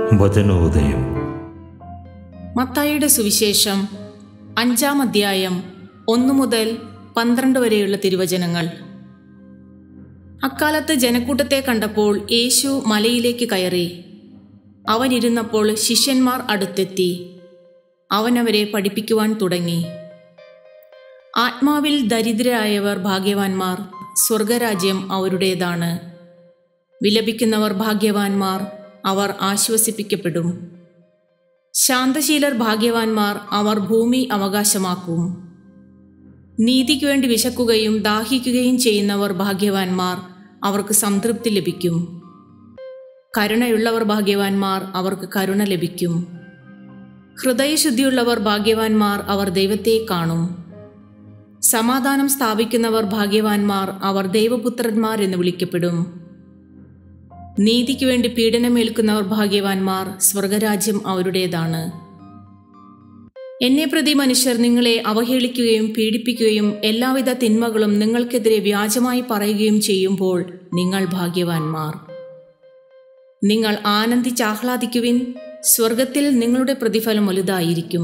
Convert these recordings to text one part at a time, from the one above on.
വചനോദയം മത്തായിയുടെ സുവിശേഷം അഞ്ചാം അധ്യായം ഒന്നു മുതൽ പന്ത്രണ്ട് വരെയുള്ള തിരുവചനങ്ങൾ അക്കാലത്ത് ജനക്കൂട്ടത്തെ കണ്ടപ്പോൾ യേശു മലയിലേക്ക് കയറി അവനിരുന്നപ്പോൾ ശിഷ്യന്മാർ അടുത്തെത്തി അവനവരെ പഠിപ്പിക്കുവാൻ തുടങ്ങി ആത്മാവിൽ ദരിദ്രരായവർ ഭാഗ്യവാന്മാർ സ്വർഗരാജ്യം അവരുടേതാണ് വിലപിക്കുന്നവർ ഭാഗ്യവാന്മാർ അവർ ആശ്വസിപ്പിക്കപ്പെടും ശാന്തശീലർ ഭാഗ്യവാന്മാർ അവർ ഭൂമി അവകാശമാക്കും നീതിക്ക് വേണ്ടി വിശക്കുകയും ദാഹിക്കുകയും ചെയ്യുന്നവർ ഭാഗ്യവാന്മാർ അവർക്ക് സംതൃപ്തി ലഭിക്കും കരുണയുള്ളവർ ഭാഗ്യവാന്മാർ അവർക്ക് കരുണ ലഭിക്കും ഹൃദയശുദ്ധിയുള്ളവർ ഭാഗ്യവാന്മാർ അവർ ദൈവത്തെ കാണും സമാധാനം സ്ഥാപിക്കുന്നവർ ഭാഗ്യവാന്മാർ അവർ ദൈവപുത്രന്മാർ എന്ന് വിളിക്കപ്പെടും നീതിക്ക് വേണ്ടി പീഡനമേൽക്കുന്നവർ ഭാഗ്യവാന്മാർ സ്വർഗരാജ്യം അവരുടേതാണ് എന്നെ പ്രതി മനുഷ്യർ നിങ്ങളെ അവഹേളിക്കുകയും പീഡിപ്പിക്കുകയും എല്ലാവിധ തിന്മകളും നിങ്ങൾക്കെതിരെ വ്യാജമായി പറയുകയും ചെയ്യുമ്പോൾ നിങ്ങൾ ഭാഗ്യവാന്മാർ നിങ്ങൾ ആനന്ദിച്ചാഹ്ലാദിക്കുവിൻ സ്വർഗത്തിൽ നിങ്ങളുടെ പ്രതിഫലം വലുതായിരിക്കും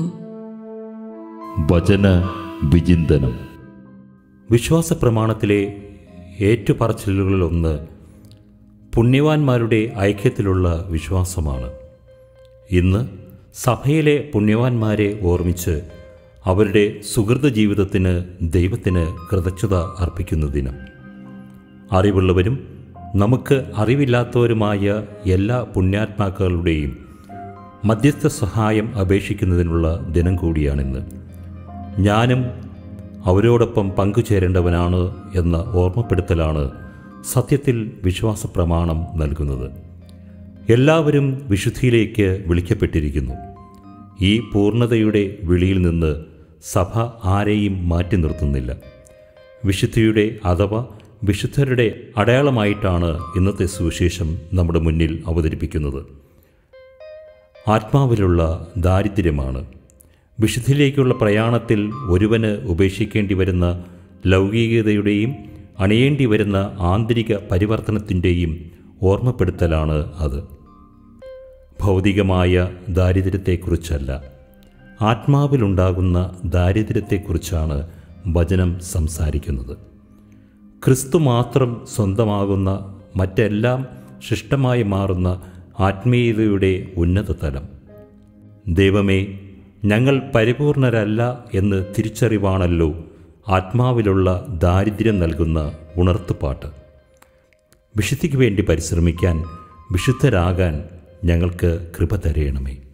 വചന വിചിന്തനം വിശ്വാസ പ്രമാണത്തിലെ ഏറ്റുപറച്ചിലുകളിലൊന്ന് പുണ്യവാന്മാരുടെ ഐക്യത്തിലുള്ള വിശ്വാസമാണ് ഇന്ന് സഭയിലെ പുണ്യവാന്മാരെ ഓർമ്മിച്ച് അവരുടെ സുഹൃത ജീവിതത്തിന് ദൈവത്തിന് കൃതജ്ഞത അർപ്പിക്കുന്ന ദിനം അറിവുള്ളവരും നമുക്ക് അറിവില്ലാത്തവരുമായ എല്ലാ പുണ്യാത്മാക്കളുടെയും മധ്യസ്ഥ സഹായം അപേക്ഷിക്കുന്നതിനുള്ള ദിനം കൂടിയാണിന്ന് ഞാനും അവരോടൊപ്പം പങ്കുചേരേണ്ടവനാണ് എന്ന ഓർമ്മപ്പെടുത്തലാണ് സത്യത്തിൽ വിശ്വാസ പ്രമാണം നൽകുന്നത് എല്ലാവരും വിശുദ്ധിയിലേക്ക് വിളിക്കപ്പെട്ടിരിക്കുന്നു ഈ പൂർണ്ണതയുടെ വിളിയിൽ നിന്ന് സഭ ആരെയും മാറ്റി നിർത്തുന്നില്ല വിശുദ്ധിയുടെ അഥവാ വിശുദ്ധരുടെ അടയാളമായിട്ടാണ് ഇന്നത്തെ സുവിശേഷം നമ്മുടെ മുന്നിൽ അവതരിപ്പിക്കുന്നത് ആത്മാവിലുള്ള ദാരിദ്ര്യമാണ് വിശുദ്ധിയിലേക്കുള്ള പ്രയാണത്തിൽ ഒരുവന് ഉപേക്ഷിക്കേണ്ടി വരുന്ന ലൗകികതയുടെയും അണിയേണ്ടി വരുന്ന ആന്തരിക പരിവർത്തനത്തിൻ്റെയും ഓർമ്മപ്പെടുത്തലാണ് അത് ഭൗതികമായ ദാരിദ്ര്യത്തെക്കുറിച്ചല്ല ആത്മാവിലുണ്ടാകുന്ന ദാരിദ്ര്യത്തെക്കുറിച്ചാണ് വചനം സംസാരിക്കുന്നത് ക്രിസ്തു മാത്രം സ്വന്തമാകുന്ന മറ്റെല്ലാം ശിഷ്ടമായി മാറുന്ന ആത്മീയതയുടെ ഉന്നത തലം ദൈവമേ ഞങ്ങൾ പരിപൂർണരല്ല എന്ന് തിരിച്ചറിവാണല്ലോ ആത്മാവിലുള്ള ദാരിദ്ര്യം നൽകുന്ന ഉണർത്തുപാട്ട് വിശുദ്ധിക്ക് വേണ്ടി പരിശ്രമിക്കാൻ വിശുദ്ധരാകാൻ ഞങ്ങൾക്ക് കൃപ തരയണമേ